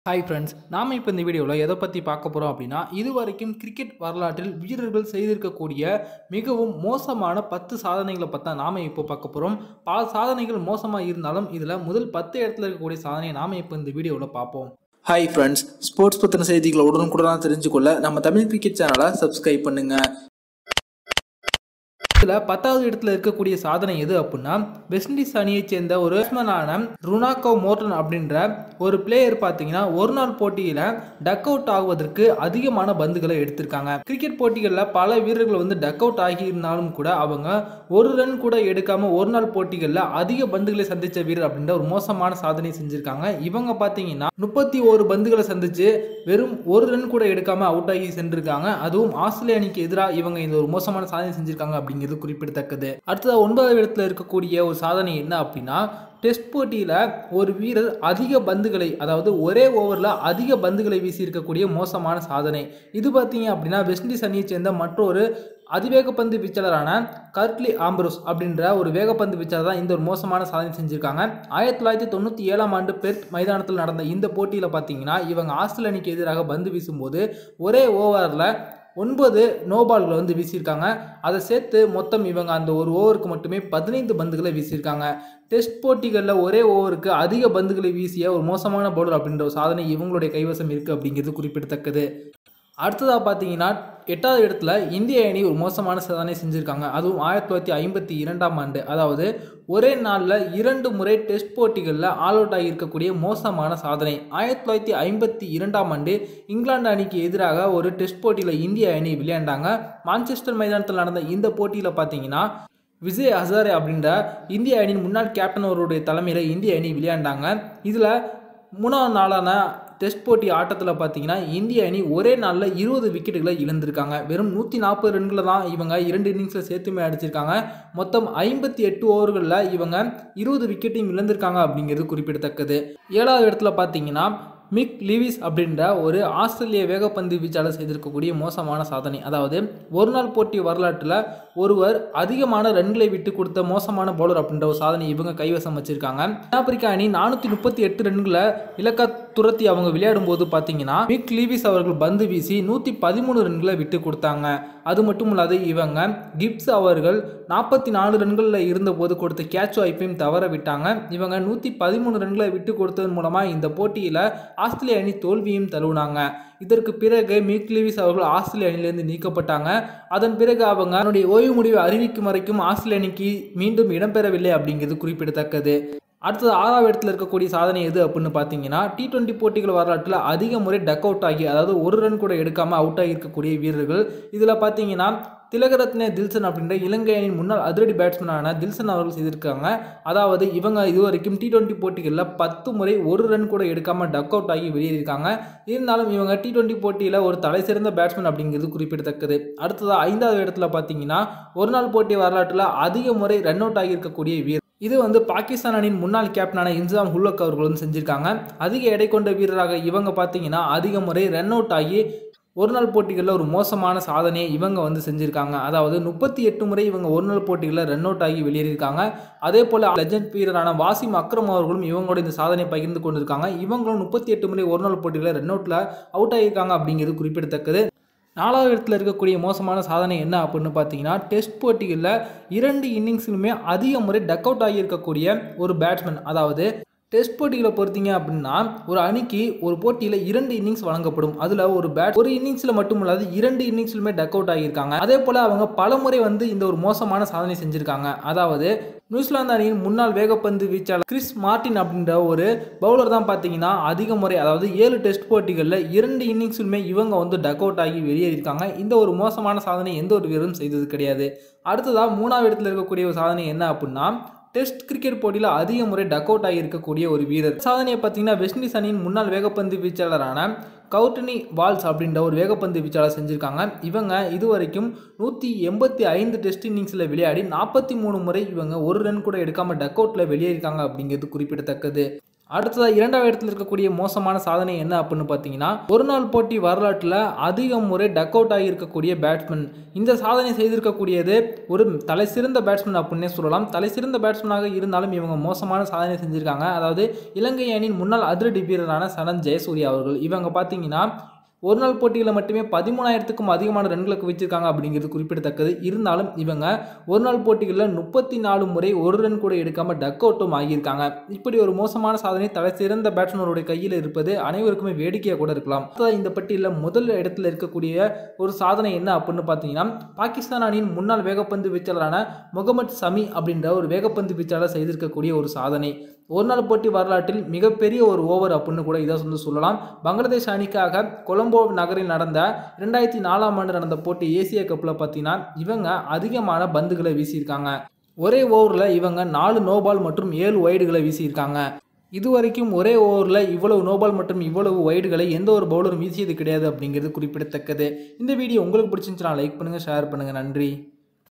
hi friends நாம் இப்போ இந்த வீடியோவில் எதை பற்றி பார்க்க போகிறோம் அப்படின்னா இதுவரைக்கும் கிரிக்கெட் வரலாற்றில் வீரர்கள் செய்திருக்கக்கூடிய மிகவும் மோசமான பத்து சாதனைகளை பற்றி நாம் இப்போ பார்க்க போகிறோம் பல சாதனைகள் மோசமாக இருந்தாலும் இதில் முதல் பத்து இடத்துல இருக்கக்கூடிய சாதனையை நாம் இப்போ இந்த வீடியோவில் பார்ப்போம் ஹாய் ஃப்ரெண்ட்ஸ் ஸ்போர்ட்ஸ் பற்றின செய்திகளை உடனுக்குடனாக தெரிஞ்சுக்கொள்ள நம்ம தமிழ் கிரிக்கெட் சேனலை சப்ஸ்கிரைப் பண்ணுங்க இதில் பத்தாவது இடத்துல இருக்கக்கூடிய சாதனை எது அப்படின்னா வெஸ்ட் இண்டீஸ் அணியைச் சேர்ந்த ஒரு பேட்ஸ்மேனான ருனாக்கோ மோர்டன் அப்படின்ற ஒரு பிளேயர் பார்த்தீங்கன்னா ஒரு நாள் போட்டியில் டக் அவுட் ஆகுவதற்கு அதிகமான பந்துகளை எடுத்திருக்காங்க கிரிக்கெட் போட்டிகளில் பல வீரர்கள் வந்து டக் அவுட் ஆகி இருந்தாலும் கூட அவங்க ஒரு ரன் கூட எடுக்காம ஒரு நாள் போட்டிகளில் அதிக பந்துகளை சந்திச்ச வீரர் அப்படின்ற ஒரு மோசமான சாதனை செஞ்சிருக்காங்க இவங்க பார்த்தீங்கன்னா முப்பத்தி ஒரு பந்துகளை சந்திச்சு வெறும் ஒரு ரன் கூட எடுக்காம அவுட் ஆகி சென்றிருக்காங்க அதுவும் ஆஸ்திரேலிய அணிக்கு எதிராக இவங்க இந்த ஒரு மோசமான சாதனை செஞ்சிருக்காங்க அப்படிங்கிறது குறிப்பிடத்தக்கது அடுத்தது ஒன்பதாவது இடத்துல இருக்கக்கூடிய ஒரு சாதனை என்ன அப்படின்னா டெஸ்ட் போட்டியில் ஒரு வீரர் அதிக பந்துகளை அதாவது ஒரே ஓவரில் அதிக பந்துகளை வீசியிருக்கக்கூடிய மோசமான சாதனை இது பார்த்தீங்க அப்படின்னா வெஸ்ட் இண்டீஸ் அணியை சேர்ந்த மற்றொரு அதிவேக பந்து வீச்சாளரான கர்ட்லி ஆம்பரோஸ் அப்படின்ற ஒரு வேகப்பந்து வீச்சாளர் தான் இந்த ஒரு மோசமான சாதனை செஞ்சுருக்காங்க ஆயிரத்தி தொள்ளாயிரத்தி தொண்ணூற்றி ஏழாம் ஆண்டு பெர்த் மைதானத்தில் நடந்த இந்த போட்டியில் பார்த்தீங்கன்னா இவங்க ஆஸ்திரேலிய அணிக்கு எதிராக பந்து வீசும்போது ஒரே ஓவரில் ஒன்பது நோபால்களை வந்து வீசியிருக்காங்க அதை சேர்த்து மொத்தம் இவங்க அந்த ஒரு ஓவருக்கு மட்டுமே பதினைந்து பந்துகளை வீசியிருக்காங்க டெஸ்ட் போட்டிகளில் ஒரே ஓவருக்கு அதிக பந்துகளை வீசிய ஒரு மோசமான பவுலர் அப்படின்ற ஒரு சாதனை இவங்களுடைய கைவசம் இருக்குது அப்படிங்கிறது குறிப்பிடத்தக்கது அடுத்ததாக பார்த்தீங்கன்னா எட்டாவது இடத்துல இந்திய அணி ஒரு மோசமான சாதனை செஞ்சுருக்காங்க அதுவும் ஆயிரத்தி தொள்ளாயிரத்தி ஐம்பத்தி இரண்டாம் ஆண்டு அதாவது ஒரே நாளில் இரண்டு முறை டெஸ்ட் போட்டிகளில் ஆல் அவுட் ஆகியிருக்கக்கூடிய மோசமான சாதனை ஆயிரத்தி தொள்ளாயிரத்தி ஐம்பத்தி இரண்டாம் ஆண்டு இங்கிலாந்து அணிக்கு எதிராக ஒரு டெஸ்ட் போட்டியில் இந்திய அணி விளையாண்டாங்க மான்செஸ்டர் மைதானத்தில் நடந்த இந்த போட்டியில் பார்த்தீங்கன்னா விஜய் ஹசாரே அப்படின்ற இந்திய அணியின் முன்னாள் கேப்டன் அவருடைய தலைமையில் இந்திய அணி விளையாண்டாங்க இதில் மூணாவது நாளான டெஸ்ட் போட்டி ஆட்டத்தில் பார்த்தீங்கன்னா இந்திய அணி ஒரே நாளில் இருபது விக்கெட்டுகளை இழந்திருக்காங்க வெறும் நூற்றி நாற்பது ரன்களை தான் இவங்க இரண்டு இன்னிங்ஸில் சேர்த்துமே அடிச்சிருக்காங்க மொத்தம் ஐம்பத்தி எட்டு ஓவர்களில் இவங்க இருபது விக்கெட்டையும் இழந்திருக்காங்க அப்படிங்கிறது குறிப்பிடத்தக்கது ஏழாவது இடத்துல பார்த்தீங்கன்னா மிக் லிவிஸ் அப்படின்ற ஒரு ஆஸ்திரேலிய வேகப்பந்து வீச்சாளர் செய்திருக்கக்கூடிய மோசமான சாதனை அதாவது ஒரு நாள் போட்டி வரலாற்றில் ஒருவர் அதிகமான ரன்களை விட்டு கொடுத்த மோசமான பவுலர் அப்படின்ற ஒரு சாதனை இவங்க கைவசம் வச்சிருக்காங்க தென்னாப்பிரிக்கா அணி நானூற்றி முப்பத்தி எட்டு ரன்களை இலக்கா துரத்தி அவங்க விளையாடும் போது பார்த்தீங்கன்னா மிக் லீவிஸ் அவர்கள் பந்து வீசி நூற்றி பதிமூணு ரன்களை விட்டு கொடுத்தாங்க அது மட்டும் இல்லாது இவங்க கிப்ஸ் அவர்கள் நாற்பத்தி நாலு ரன்களில் இருந்தபோது கொடுத்த கேட்ச் வாய்ப்பையும் தவற விட்டாங்க இவங்க நூற்றி பதிமூணு ரன்களை விட்டு கொடுத்ததன் மூலமாக இந்த போட்டியில் ஆஸ்திரேலிய அணி தோல்வியும் தழுவினாங்க இதற்கு பிறகு மிக் லீவிஸ் அவர்கள் ஆஸ்திரேலிய அணியிலிருந்து நீக்கப்பட்டாங்க அதன் பிறகு அவங்க தன்னுடைய ஓய்வு முடிவை அறிவிக்கும் வரைக்கும் ஆஸ்திரேலிய அணிக்கு மீண்டும் இடம்பெறவில்லை அப்படிங்கிறது குறிப்பிடத்தக்கது அடுத்தது ஆறாவது இடத்துல இருக்கக்கூடிய சாதனை எது அப்படின்னு பார்த்தீங்கன்னா டி டுவெண்ட்டி போட்டிகள் வரலாற்றில் அதிக முறை டக் அவுட் ஆகி அதாவது ஒரு ரன் கூட எடுக்காமல் அவுட் ஆகி இருக்கக்கூடிய வீரர்கள் இதில் பார்த்தீங்கன்னா திலகரத்னே தில்சன் அப்படின்ற இலங்கை அணியின் முன்னாள் அதிரடி பேட்ஸ்மேனான தில்சன் அவர்கள் செய்திருக்காங்க அதாவது இவங்க இதுவரைக்கும் டி டுவெண்ட்டி போட்டிகளில் பத்து முறை ஒரு ரன் கூட எடுக்காமல் டக் அவுட் ஆகி வெளியேறியிருக்காங்க இருந்தாலும் இவங்க டி டுவெண்ட்டி போட்டியில் ஒரு தலை சிறந்த பேட்ஸ்மேன் அப்படிங்கிறது குறிப்பிடத்தக்கது அடுத்தது ஐந்தாவது இடத்துல பார்த்தீங்கன்னா ஒரு நாள் போட்டி வரலாற்றில் அதிக முறை ரன் அவுட் ஆகியிருக்கக்கூடிய வீரர் இது வந்து பாகிஸ்தான் அணியின் முன்னாள் கேப்டனான இன்சாம் ஹுல்லக் அவர்கள் வந்து செஞ்சிருக்காங்க அதிக எடை கொண்ட வீரராக இவங்க பார்த்தீங்கன்னா அதிக முறை ரன் அவுட் ஆகி ஒரு நாள் போட்டிகளில் ஒரு மோசமான சாதனையை இவங்க வந்து செஞ்சுருக்காங்க அதாவது முப்பத்தி எட்டு முறை இவங்க ஒரு நாள் போட்டிகளில் ரன் அவுட் ஆகி வெளியேறியிருக்காங்க அதே போல் லெஜண்ட் வீரரான வாசிம் அக்ரம் அவர்களும் இவங்களோட இந்த சாதனை பகிர்ந்து கொண்டிருக்காங்க இவங்களும் முப்பத்தி எட்டு முறை ஒரு நாள் போட்டிகளில் ரன் அவுட்டில் அவுட் ஆகியிருக்காங்க அப்படிங்கிறது குறிப்பிடத்தக்கது நாலாவது இடத்துல இருக்கக்கூடிய மோசமான சாதனை என்ன அப்படின்னு பார்த்தீங்கன்னா டெஸ்ட் போட்டிகளில் இரண்டு இன்னிங்ஸிலுமே அதிக முறை டக் அவுட் ஆகியிருக்கக்கூடிய ஒரு பேட்ஸ்மேன் அதாவது டெஸ்ட் போட்டிகளை பொறுத்தீங்க அப்படின்னா ஒரு அணிக்கு ஒரு போட்டியில் இரண்டு இன்னிங்ஸ் வழங்கப்படும் அதில் ஒரு பேட் ஒரு இன்னிங்ஸில் மட்டும் இல்லாது இரண்டு இன்னிங்ஸ்லுமே டக் அவுட் ஆகியிருக்காங்க அதே போல் அவங்க பல முறை வந்து இந்த ஒரு மோசமான சாதனை செஞ்சுருக்காங்க அதாவது நியூசிலாந்து அணியின் முன்னாள் வேகப்பந்து வீச்சாளர் கிறிஸ் மார்டின் அப்படின்ற ஒரு பவுலர் தான் பார்த்தீங்கன்னா அதிக முறை அதாவது ஏழு டெஸ்ட் போட்டிகளில் இரண்டு இன்னிங்ஸுமே இவங்க வந்து டக் அவுட் ஆகி வெளியேறியிருக்காங்க இந்த ஒரு மோசமான சாதனை எந்த ஒரு வீரரும் செய்தது கிடையாது அடுத்ததாக மூணாவது இடத்துல இருக்கக்கூடிய ஒரு சாதனை என்ன அப்படின்னா டெஸ்ட் கிரிக்கெட் போட்டியில் அதிக முறை டக் அவுட் ஆகியிருக்கக்கூடிய ஒரு வீரர் சாதனையை பார்த்தீங்கன்னா வெஸ்ட் இண்டீஸ் அணியின் முன்னாள் வேகப்பந்து வீச்சாளரான கவுட்டனி வால்ஸ் அப்படின்ற ஒரு வேகப்பந்து வீச்சாளர் செஞ்சுருக்காங்க இவங்க இதுவரைக்கும் நூற்றி எண்பத்தி ஐந்து டெஸ்ட் இன்னிங்ஸில் விளையாடி நாற்பத்தி மூணு முறை இவங்க ஒரு ரன் கூட எடுக்காமல் டக் அவுட்டில் வெளியேறிருக்காங்க அப்படிங்கிறது குறிப்பிடத்தக்கது அடுத்ததாக இரண்டாவது இடத்துல இருக்கக்கூடிய மோசமான சாதனை என்ன அப்படின்னு பார்த்தீங்கன்னா ஒரு நாள் போட்டி வரலாற்றில் அதிக முறை டக் அவுட் ஆகியிருக்கக்கூடிய பேட்ஸ்மேன் இந்த சாதனை செய்திருக்கக்கூடியது ஒரு தலை சிறந்த பேட்ஸ்மேன் அப்படின்னே சொல்லலாம் தலை சிறந்த பேட்ஸ்மேனாக இருந்தாலும் இவங்க மோசமான சாதனை செஞ்சுருக்காங்க அதாவது இலங்கை அணியின் முன்னாள் அதிரடி வீரரான சனந்த் ஜெயசூர்யா அவர்கள் இவங்க பார்த்தீங்கன்னா ஒரு நாள் போட்டியில் மட்டுமே பதிமூணாயிரத்துக்கும் அதிகமான ரன்களை குவிச்சிருக்காங்க அப்படிங்கிறது குறிப்பிடத்தக்கது இருந்தாலும் இவங்க ஒரு நாள் போட்டிகளில் முப்பத்தி நாலு முறை ஒரு ரன் கூட எடுக்காம டக் அவுட்டும் ஆகியிருக்காங்க இப்படி ஒரு மோசமான சாதனை தலை சிறந்த பேட்ஸ்மேனோட கையில் இருப்பது அனைவருக்குமே வேடிக்கையாக கூட இருக்கலாம் அடுத்ததா இந்த பட்டியலில் முதல் இடத்துல இருக்கக்கூடிய ஒரு சாதனை என்ன அப்படின்னு பார்த்தீங்கன்னா பாகிஸ்தான் அணியின் முன்னாள் வேகப்பந்து வீச்சாளரான முகமது சமி அப்படின்ற ஒரு வேகப்பந்து வீச்சாளர் செய்திருக்கக்கூடிய ஒரு சாதனை ஒரு நாள் போட்டி வரலாற்றில் மிகப்பெரிய ஒரு ஓவர் அப்படின்னு கூட இதை வந்து சொல்லலாம் பங்களாதேஷ் அணிக்காக கொலம்போ நகரில் நடந்த ரெண்டாயிரத்தி நாலாம் ஆண்டு நடந்த போட்டி ஏசிய கப்பில் பார்த்தீங்கன்னா இவங்க அதிகமான பந்துகளை வீசியிருக்காங்க ஒரே ஓவரில் இவங்க நாலு நோபால் மற்றும் ஏழு ஒய்டுகளை வீசியிருக்காங்க இதுவரைக்கும் ஒரே ஓவரில் இவ்வளவு நோபால் மற்றும் இவ்வளவு ஒய்டுகளை எந்த ஒரு பவுலரும் வீசியது கிடையாது அப்படிங்கிறது குறிப்பிடத்தக்கது இந்த வீடியோ உங்களுக்கு பிடிச்சிருந்துச்சுன்னா லைக் பண்ணுங்கள் ஷேர் பண்ணுங்கள் நன்றி